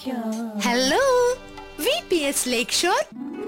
Hello V P S Lakeshore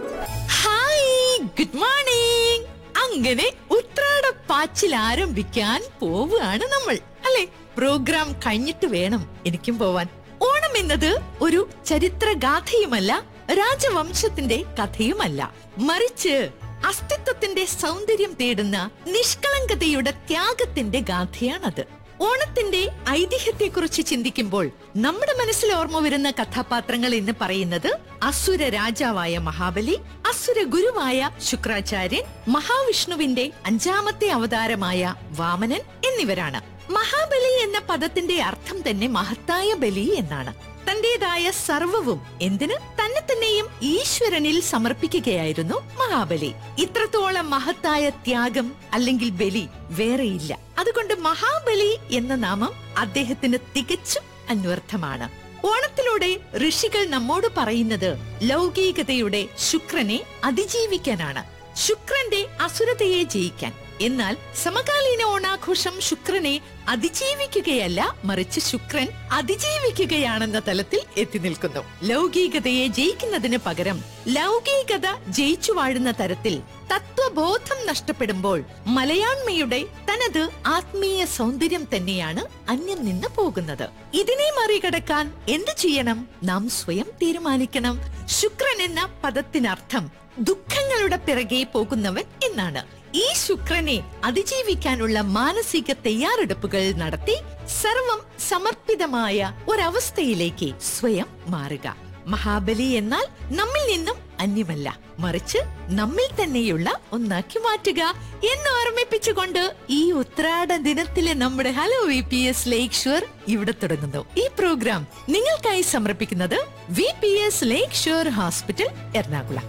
hi good morning അങ്ങനെ ഉത്രാട പാച്ചിൽ ആരംഭിക്കാൻ പോവുകയാണ് നമ്മൾ അല്ലെ പ്രോഗ്രാം കഴിഞ്ഞിട്ട് വേണം എനിക്കും പോവാൻ ഓണം എന്നത് ഒരു ചരിത്രഗാഥയുമല്ല രാജവംശത്തിന്റെ കഥയുമല്ല മറിച്ച് അസ്തിത്വത്തിന്റെ സൗന്ദര്യം തേടുന്ന നിഷ്കളങ്കതയുടെ ത്യാഗത്തിന്റെ ഗാഥയാണത് ഓണത്തിന്റെ ഐതിഹ്യത്തെക്കുറിച്ച് ചിന്തിക്കുമ്പോൾ നമ്മുടെ മനസ്സിൽ ഓർമ്മ വരുന്ന കഥാപാത്രങ്ങൾ എന്ന് പറയുന്നത് അസുര രാജാവായ മഹാബലി അസുര ഗുരുവായ ശുക്രാചാര്യൻ മഹാവിഷ്ണുവിന്റെ അഞ്ചാമത്തെ അവതാരമായ വാമനൻ എന്നിവരാണ് മഹാബലി എന്ന പദത്തിന്റെ അർത്ഥം തന്നെ മഹത്തായ ബലി എന്നാണ് തന്റേതായ സർവവും എന്തിന് തന്നെ തന്നെയും ഈശ്വരനിൽ സമർപ്പിക്കുകയായിരുന്നു മഹാബലി ഇത്രത്തോളം മഹത്തായ ത്യാഗം അല്ലെങ്കിൽ ബലി വേറെയില്ല അതുകൊണ്ട് മഹാബലി എന്ന നാമം അദ്ദേഹത്തിന് തികച്ചും അന്വർത്ഥമാണ് ഓണത്തിലൂടെ ഋഷികൾ നമ്മോട് പറയുന്നത് ലൗകികതയുടെ ശുക്രനെ അതിജീവിക്കാനാണ് ശുക്രന്റെ അസുരതയെ ജയിക്കാൻ എന്നാൽ സമകാലീന ഓണാഘോഷം ശുക്രനെ അതിജീവിക്കുകയല്ല മറിച്ച് ശുക്രൻ അതിജീവിക്കുകയാണെന്ന തലത്തിൽ എത്തി നിൽക്കുന്നു ലൗകികതയെ ജയിക്കുന്നതിന് പകരം ലൗകികത ജയിച്ചു വാഴുന്ന തരത്തിൽ തത്വബോധം നഷ്ടപ്പെടുമ്പോൾ മലയാണ്മയുടെ തനത് ആത്മീയ സൗന്ദര്യം തന്നെയാണ് അന്യം നിന്ന് പോകുന്നത് ഇതിനെ മറികടക്കാൻ എന്തു ചെയ്യണം നാം സ്വയം തീരുമാനിക്കണം ശുക്രൻ എന്ന പദത്തിനർത്ഥം ദുഃഖങ്ങളുടെ പിറകെ പോകുന്നവൻ എന്നാണ് ഈ ശുക്രനെ അതിജീവിക്കാനുള്ള മാനസിക തയ്യാറെടുപ്പുകൾ നടത്തി സർവം സമർപ്പിതമായ ഒരവസ്ഥയിലേക്ക് സ്വയം മാറുക മഹാബലി എന്നാൽ നമ്മിൽ നിന്നും അന്യമല്ല മറിച്ച് നമ്മിൽ തന്നെയുള്ള ഒന്നാക്കി മാറ്റുക എന്ന് ഓർമ്മിപ്പിച്ചുകൊണ്ട് ഈ ഉത്രാട ദിനത്തിലെ നമ്മുടെ hello V P S Lakeshore ഇവിടെ തുടങ്ങുന്നു ഈ പ്രോഗ്രാം നിങ്ങൾക്കായി സമർപ്പിക്കുന്നത് V P S Lakeshore hospital Ernakulam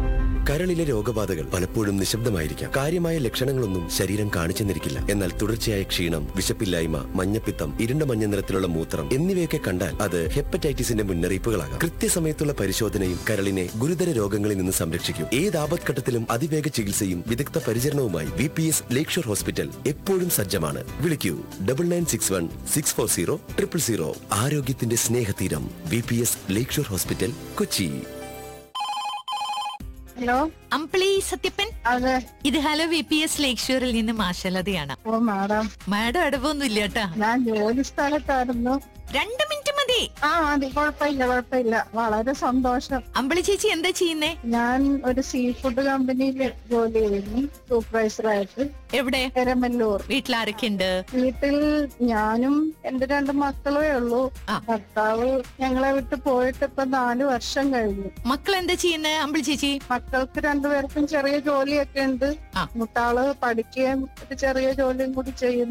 കരളിലെ രോഗബാധകൾ പലപ്പോഴും നിശബ്ദമായിരിക്കാം കാര്യമായ ലക്ഷണങ്ങളൊന്നും ശരീരം കാണിച്ചെന്നിരിക്കില്ല എന്നാൽ തുടർച്ചയായ ക്ഷീണം വിശപ്പില്ലായ്മ മഞ്ഞപ്പിത്തം ഇരുണ്ട മഞ്ഞ നിറത്തിലുള്ള മൂത്രം എന്നിവയൊക്കെ കണ്ടാൽ അത് ഹെപ്പറ്റൈറ്റിസിന്റെ മുന്നറിയിപ്പുകളാകാം കൃത്യസമയത്തുള്ള പരിശോധനയും കരളിനെ ഗുരുതര രോഗങ്ങളിൽ നിന്ന് സംരക്ഷിക്കും ഏത് ആപത്ഘട്ടത്തിലും അതിവേഗ ചികിത്സയും വിദഗ്ധ പരിചരണവുമായി V P S Lakeshore hospital എപ്പോഴും സജ്ജമാണ് വിളിക്കൂ double nine six one six four zero triple zero ആരോഗ്യത്തിന്റെ സ്നേഹതീരം V P S Lakeshore hospital Kochi hello Ambili Sathyappan അതെ ഇത് ഹലോ വി പി എസ് ലേക്ക് ഷോറിൽ നിന്ന് മാഷലതയാണ് ഓ മാഡം മാഡം അടവൊന്നും ഇല്ല കേട്ടാ ഞാൻ ജോലി സ്ഥലത്തായിരുന്നു രണ്ട് മിനിറ്റ് മതി ആ മതി കുഴപ്പമില്ല കുഴപ്പമില്ല വളരെ സന്തോഷം അമ്പിളി ചേച്ചി എന്താ ചെയ്യുന്നേ ഞാൻ ഒരു സീ ഫുഡ് കമ്പനിയിൽ ജോലി ചെയ്യുന്നു സൂപ്പർവൈസറായിട്ട് എവിടെ എരമല്ലൂർ വീട്ടിലാരൊക്കെ ഉണ്ട് വീട്ടിൽ ഞാനും എന്റെ രണ്ട് മക്കളേ ഉള്ളൂ ആ. ഭർത്താവ് ഞങ്ങളെ വിട്ട് പോയിട്ട് ഇപ്പൊ നാല് വർഷം കഴിഞ്ഞു മക്കൾ എന്താ ചെയ്യുന്നേ അമ്പിളി ചേച്ചി മക്കൾക്ക് രണ്ടുപേർക്കും ചെറിയ ജോലിയൊക്കെ ഉണ്ട് ആ. മുട്ടാള് പഠിക്കുകയും ഒരു ചെറിയ ജോലിയും കൂടി ചെയ്യുന്നു